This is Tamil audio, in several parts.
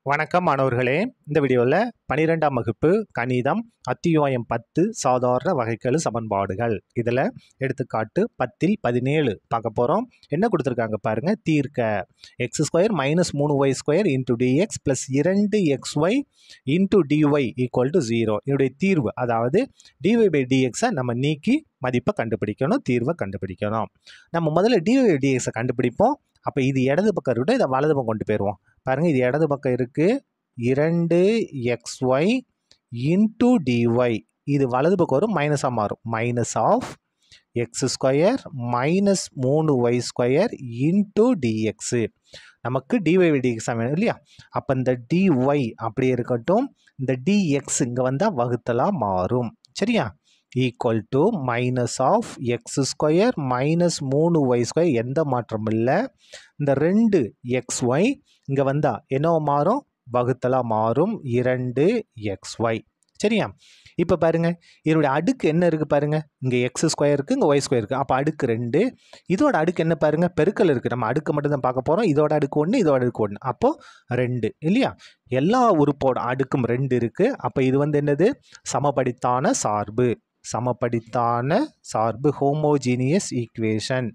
வணக்கம் மாணவர்களே இந்த வீடியோவில் பன்னிரெண்டாம் வகுப்பு கணிதம் அத்தியாயம் பத்து சாதாரண வகைக்கெழு சமன்பாடுகள் இதில் எடுத்துக்காட்டு பத்தில் பதினேழு பார்க்க போகிறோம் என்ன கொடுத்துருக்காங்க பாருங்கள் தீர்க்க எக்ஸ் ஸ்கொயர் மைனஸ் மூணு y square into dx plus இரண்டு x y into dy equal to zero இதனுடைய தீர்வு அதாவது டிஒய் பை டிஎக்ஸை நம்ம நீக்கி மதிப்பை கண்டுபிடிக்கணும் தீர்வை கண்டுபிடிக்கணும் நம்ம முதல்ல டிஒய் பை டிஎக்ஸை கண்டுபிடிப்போம் அப்போ இது இடது பக்கம் இருக்கட்டும் இதை வலது பக்கம் கொண்டு போயிடுவோம் பாருங்கள் இது இடது பக்கம் இருக்குது இரண்டு எக்ஸ் ஒய் இன்டூ டிஒய் இது வலது பக்கம் வரும் மைனஸாக மாறும் minus of x square minus மூணு ஒய் ஸ்கொயர் இன்டூ டிஎக்ஸு நமக்கு டிஒய் டிஎக்ஸ் வேணும் இல்லையா அப்போ இந்த டிஒய் அப்படி இருக்கட்டும் இந்த டிஎக்ஸ் இங்கே வந்தால் வகுத்தலாக மாறும் சரியா equal to minus of x square minus மூணு ஒய் ஸ்கொயர் எந்த மாற்றமும் இல்லை இந்த ரெண்டு எக்ஸ் ஒய் இங்கே வந்தால் என்னவோ மாறும் வகுத்தலாக மாறும் இரண்டு எக்ஸ் ஒய் சரியா இப்போ பாருங்கள் இதனுடைய அடுக்கு என்ன இருக்குது பாருங்கள் இங்கே எக்ஸ் ஸ்கொயர் இருக்குது இங்கே ஒய் ஸ்கொயர் இருக்குது அப்போ அடுக்கு ரெண்டு இதோட அடுக்கு என்ன பாருங்கள் பெருக்கல் இருக்குது நம்ம அடுக்கு மட்டும் தான் பார்க்க போகிறோம் இதோட அடுக்கு ஒன்று இதோட அடுக்கு ஒன்று அப்போது ரெண்டு இல்லையா எல்லா உறுப்போட அடுக்கும் ரெண்டு இருக்குது அப்போ இது வந்து என்னது சமபடித்தான சார்பு சமபடித்தான சார்பு ஹோமோஜீனியஸ் ஈக்குவேஷன்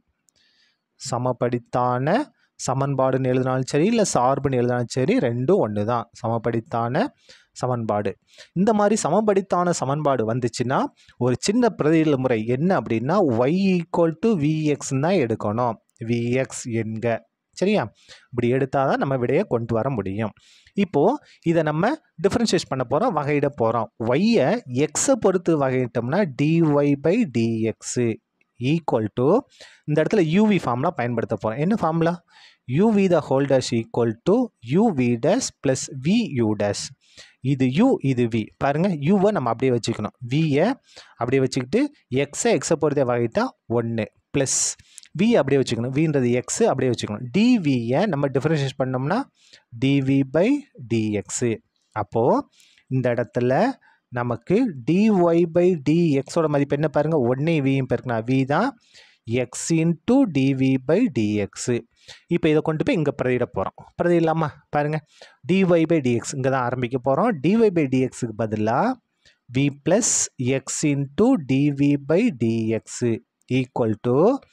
சமபடித்தான சமன்பாடுன்னு எழுதினாலும் சரி இல்லை சார்புன்னு எழுதினாலும் சரி ரெண்டும் ஒன்று தான் சமபடித்தான சமன்பாடு இந்த மாதிரி சமபடித்தான சமன்பாடு வந்துச்சுன்னா ஒரு சின்ன பிரதியில முறை என்ன அப்படின்னா ஒய் ஈக்குவல் டு விஎக்ஸ்ன்னு தான் எடுக்கணும் விஎக்ஸ் என்க சரியா இப்படி எடுத்தால் தான் நம்ம விடையை கொண்டு வர முடியும் இப்போது இதை நம்ம டிஃப்ரென்ஷியேட் பண்ண போகிறோம் வகையிட போகிறோம் ஒய்யை எக்ஸை பொறுத்து வகையிட்டோம்னா dy by dx equal to இந்த இடத்துல யூவி ஃபார்முலா பயன்படுத்த போகிறோம் என்ன formula uv the whole dash equal to uv dash plus v u dash இது யூ இது வி பாருங்கள் யூவை நம்ம அப்படியே வச்சுக்கணும் வியை அப்படியே வச்சுக்கிட்டு எக்ஸை எக்ஸை பொறுத்தே வகைட்டா ஒன்று ப்ளஸ் வி அப்படியே வச்சுக்கணும் வின்றது எக்ஸு அப்படியே வச்சுக்கணும் டிவியை நம்ம டிஃப்ரென்ஷியேட் பண்ணோம்னா டிவி பை டிஎக்ஸு அப்போது இந்த இடத்துல நமக்கு டிஒய் பை டிஎக்ஸோட மதிப்பு என்ன பாருங்கள் ஒன்றே வியும் பெருக்குனா வி தான் x into dv by dx இப்போ இதை கொண்டு போய் இங்கே பிரதியிட போகிறோம் பிரதியிடலாமா பாருங்கள் டிஒய் பை டிஎக்ஸ் இங்கே தான் ஆரம்பிக்க போகிறோம் டிஒய் பை டிஎக்ஸுக்கு பதிலாக v plus x into dv by dx equal to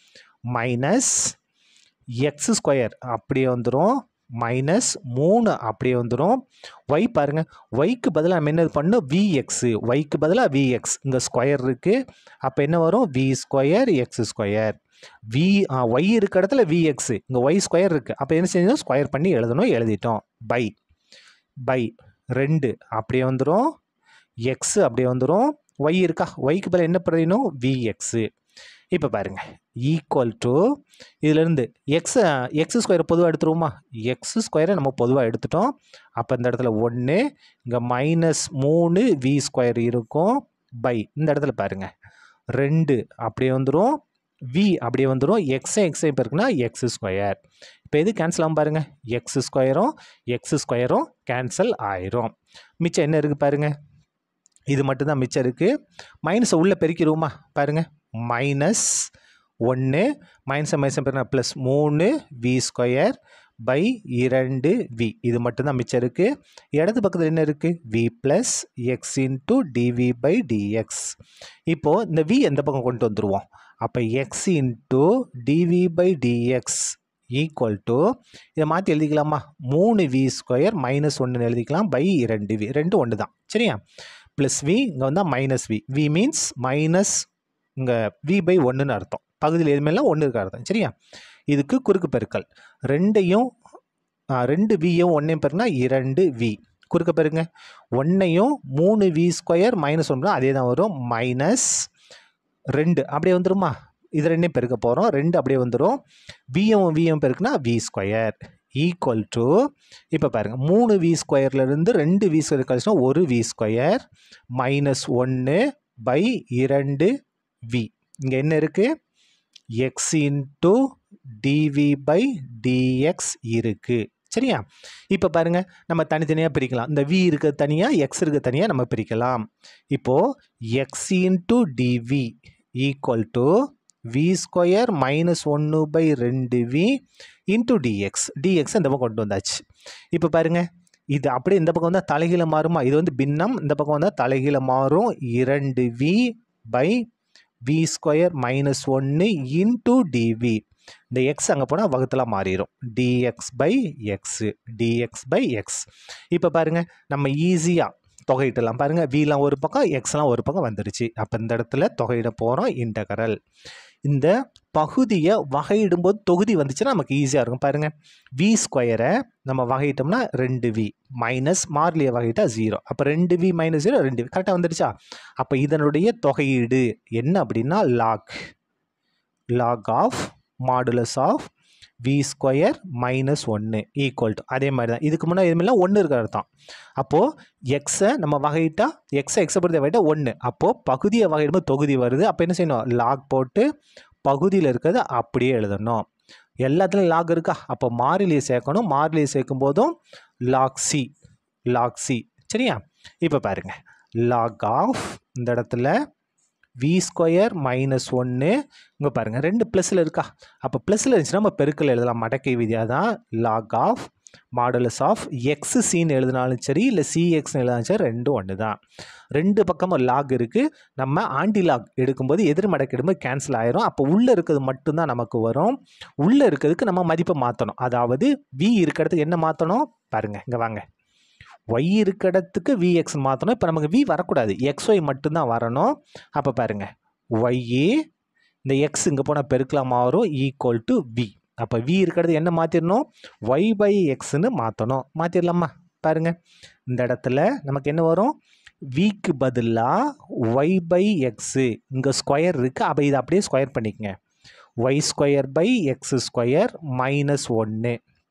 minus x square அப்படியே வந்துடும் மைனஸ் மூணு அப்படியே வந்துடும் ஒய் பாருங்கள் ஒய்க்கு பதிலாக நம்ம என்ன பண்ணோம் விஎக்ஸு ஒய்க்கு பதிலாக விஎக்ஸ் இங்கே ஸ்கொயர் இருக்குது அப்போ என்ன வரும் v square x square v y இருக்க இடத்துல விஎக்ஸு இங்கே ஒய் ஸ்கொயர் இருக்குது அப்போ என்ன செஞ்சோம் ஸ்கொயர் பண்ணி எழுதணும் எழுதிட்டோம் பை பை ரெண்டு அப்படியே வந்துடும் எக்ஸு அப்படியே வந்துடும் ஒய் இருக்கா ஒய்க்கு பதிலாக என்ன பண்ணணும் விஎக்ஸு இப்போ பாருங்கள் ஈக்குவல் டு இதிலேருந்து எக்ஸ் எக்ஸ் ஸ்கொயரை பொதுவாக எடுத்துருவோமா எக்ஸ் ஸ்கொயரை நம்ம பொதுவாக எடுத்துட்டோம் அப்போ இந்த இடத்துல ஒன்று இங்கே மைனஸ் மூணு வி ஸ்கொயர் இருக்கும் பை இந்த இடத்துல பாருங்கள் ரெண்டு அப்படியே வந்துடும் வி அப்படியே வந்துடும் எக்ஸை எக்ஸை இப்போ இருக்குன்னா எக்ஸ் ஸ்கொயர் இப்போ எது கேன்சல் ஆகும் பாருங்கள் எக்ஸ் ஸ்கொயரும் எக்ஸ் ஸ்கொயரும் கேன்சல் ஆயிரும் மிச்சம் என்ன இருக்குது பாருங்கள் இது மட்டும்தான் மிச்சம் இருக்குது மைனஸை உள்ளே பெருக்கிடுவோமா பாருங்கள் மைனஸ் ஒன்று மைனஸை மைனஸ் பெருனா ப்ளஸ் மூணு வி ஸ்கொயர் பை இரண்டு வி இது மட்டும்தான் மிச்சம் இருக்குது இடது பக்கத்தில் என்ன இருக்குது v plus x into dv by dx இப்போது இந்த வி எந்த பக்கம் கொண்டு வந்துடுவோம் அப்போ x into dv by dx equal to இதை மாற்றி எழுதிக்கலாமா மூணு வி ஸ்கொயர் மைனஸ் ஒன்றுன்னு எழுதிக்கலாம் பை இரண்டு வி ரெண்டு ஒன்று தான் சரியா ப்ளஸ் வி இங்கே வந்தால் minus v v means minus இங்கே வி பை ஒன்றுன்னு அர்த்தம் பகுதியில் எதுமேலாம் ஒன்று இருக்க அர்த்தம் சரியா இதுக்கு குறுக்கு பெருக்கல் ரெண்டையும் ரெண்டு வியும் ஒன்றையும் பெருக்குனா இரண்டு வி குறுக்க பெருங்க ஒன்றையும் மூணு வி ஸ்கொயர் மைனஸ் ஒன்று அதே தான் வரும் மைனஸ் ரெண்டு அப்படியே வந்துருமா இது ரெண்டையும் பெருக்க போகிறோம் ரெண்டு அப்படியே வந்துடும் வியும் வியும் பெருக்குனா வி ஸ்கொயர் ஈக்குவல் டு இப்போ பாருங்கள் மூணு வி ஸ்கொயர்லேருந்து ரெண்டு வி ஸ்கொயர் கழிச்சுனா ஒரு வி ஸ்கொயர் மைனஸ் ஒன்று பை இரண்டு வி இங்கே என்ன இருக்குது x into dv by dx இருக்குது சரியா இப்போ பாருங்கள் நம்ம தனித்தனியாக பிரிக்கலாம் இந்த வி இருக்க தனியாக எக்ஸ் இருக்க தனியாக நம்ம பிரிக்கலாம் இப்போது x into dv equal to v square minus ஒன்று பை ரெண்டு வி இன்ட்டு டிஎக்ஸ் டிஎக்ஸ் இந்த பக்கம் கொண்டு வந்தாச்சு இப்போ பாருங்கள் இது அப்படியே இந்த பக்கம் வந்தால் தலைகீழ மாறுமா இது வந்து பின்னம் இந்த பக்கம் வந்தால் தலைகீழ மாறும் இரண்டு v by v square minus ஒன்று இன்டூ டிவி இந்த எக்ஸ் அங்கே போனால் வகுத்தலாம் மாறிடும் dx by x dx by x இப்போ பாருங்கள் நம்ம ஈஸியாக தொகையிடலாம் பாருங்கள் விலாம் ஒரு பக்கம் எக்ஸ்லாம் ஒரு பக்கம் வந்துடுச்சு அப்போ இந்த இடத்துல தொகையிட போகிறோம் இன்டகரல் இந்த பகுதியை வகையிடும்போது தொகுதி வந்துச்சுன்னா நமக்கு ஈஸியாக இருக்கும் பாருங்கள் வி ஸ்கொயரை நம்ம வகையிட்டோம்னா ரெண்டு வி மைனஸ் மார்லியை வகையிட்டா ஜீரோ அப்போ ரெண்டு வி மைனஸ் ஜீரோ ரெண்டு வி கரெக்டாக வந்துடுச்சா அப்போ இதனுடைய தொகையீடு என்ன அப்படின்னா log log of modulus of v square minus ஒன்று ஈக்குவல் டு அதே மாதிரி தான் இதுக்கு முன்னாடி இதுமாதிரிலாம் ஒன்று இருக்கிற அர்த்தம் அப்போது எக்ஸை நம்ம வகையிட்டா எக்ஸை எக்ஸை பொறுத்த வகையிட்டா ஒன்று அப்போது பகுதியை வகையிடும்போது தொகுதி வருது அப்போ என்ன செய்யணும் லாக் போட்டு பகுதியில் இருக்கிறத அப்படியே எழுதணும் எல்லாத்துலேயும் லாக் இருக்கா அப்போ மாறிலியை சேர்க்கணும் மாறிலியை சேர்க்கும் போதும் லாக் சி லாக் சி சரியா இப்போ பாருங்கள் லாக் ஆஃப் இந்த இடத்துல வி ஸ்கொயர் மைனஸ் ஒன்று இங்கே பாருங்கள் ரெண்டு ப்ளஸில் இருக்கா அப்போ ப்ளஸில் இருந்துச்சுன்னா நம்ம பெருக்கல் எழுதலாம் மடக்கை விதியாக தான் log of modulus of x சின்னு எழுதினாலும் சரி இல்லை சிஎக்ஸ்னு எழுதினாலும் சரி ரெண்டும் ஒன்று தான் ரெண்டு பக்கமும் லாக் இருக்குது நம்ம ஆன்டி லாக் எடுக்கும்போது எதிர் மடக்கு எடுக்கும்போது கேன்சல் ஆயிரும் அப்போ உள்ளே இருக்கிறது மட்டும்தான் நமக்கு வரும் உள்ளே இருக்கிறதுக்கு நம்ம மதிப்பை மாற்றணும் அதாவது வி இருக்க இடத்துக்கு என்ன மாற்றணும் பாருங்கள் இங்கே வாங்க ஒய் இருக்க இடத்துக்கு விஎக்ஸ் மாற்றணும் இப்போ நமக்கு வி வரக்கூடாது எக்ஸ் ஒய் மட்டும்தான் வரணும் அப்போ பாருங்கள் ஒய்ஏ இந்த எக்ஸ் இங்கே போனால் பெருக்கலாம் மாறும் ஈக்குவல் டு வி அப்போ வி இருக்கிறது என்ன மாற்றிடணும் ஒய் பை எக்ஸ்னு மாற்றணும் மாற்றிடலாமா பாருங்கள் இந்த இடத்துல நமக்கு என்ன வரும் விக்கு பதிலாக ஒய் பை எக்ஸு இங்கே ஸ்கொயர் இருக்குது அப்போ இதை அப்படியே ஸ்கொயர் பண்ணிக்கங்க y square by x square minus ஒன்று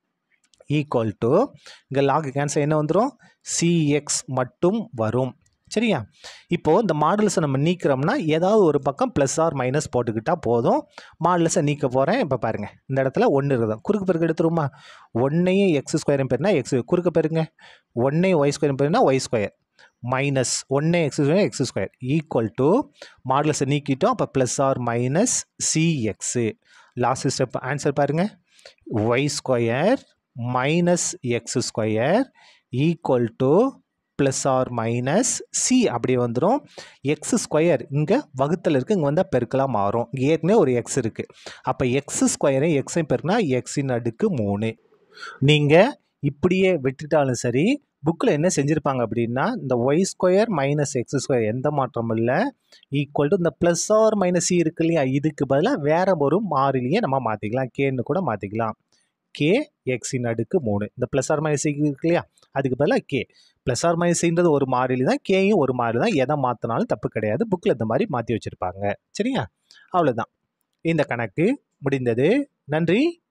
ஈக்குவல் டு இங்கே லாக் கேன்சல் என்ன வந்துடும் சிஎக்ஸ் மட்டும் வரும் சரியா இப்போது இந்த மாடல்ஸை நம்ம நீக்கிறோம்னா ஏதாவது ஒரு பக்கம் ப்ளஸ் ஆர் மைனஸ் போட்டுக்கிட்டால் போதும் மாடல்ஸை நீக்க போகிறேன் இப்போ பாருங்கள் இந்த இடத்துல ஒன்று இருக்குது குறுக்கு பெருக்கு எடுத்துருமா ஒன்றையும் எக்ஸ் ஸ்கொயரும் பேருனா எக்ஸ் குறுக்க பெருங்க ஒன்றையும் ஒய் ஸ்கொயரும் பேருனா ஒய் ஸ்கொயர் மைனஸ் ஒன்று x square x square equal to மாடல்ஸை நீக்கிட்டோம் அப்போ plus or minus cx last step answer பாருங்கள் y square minus x square equal to plus or minus c அப்படியே வந்துடும் எக்ஸ் ஸ்கொயர் இங்கே வகுத்தல் இருக்குது இங்கே வந்தால் பெருக்கலாக மாறும் இங்கே ஏற்கனவே ஒரு எக்ஸ் இருக்குது அப்போ எக்ஸ் ஸ்கொயரையும் எக்ஸையும் பெருக்கினா எக்ஸின் அடுக்கு மூணு நீங்கள் இப்படியே விட்டுட்டாலும் சரி புக்கில் என்ன செஞ்சுருப்பாங்க அப்படின்னா இந்த y square minus x square எந்த மாற்றமும் இல்லை ஈக்குவல் டு இந்த ப்ளஸ் ஆர் மைனஸ் சி இருக்கு இல்லையா இதுக்கு பதிலாக வேற ஒரு மாறிலியை நம்ம மாற்றிக்கலாம் கேன்னு கூட மாற்றிக்கலாம் கே எக்ஸின் அடுக்கு மூணு இந்த ப்ளஸ் ஆர் மைனஸ் இருக்கு இல்லையா அதுக்கு பதிலாக கே ப்ளஸ் ஆர் மைனஸ்ன்றது ஒரு மாறிலி தான் கேயும் ஒரு மாறிலி தான் எதை மாற்றினாலும் தப்பு கிடையாது புக்கில் இந்த மாதிரி மாற்றி வச்சுருப்பாங்க சரியா அவ்வளோதான் இந்த கணக்கு முடிந்தது நன்றி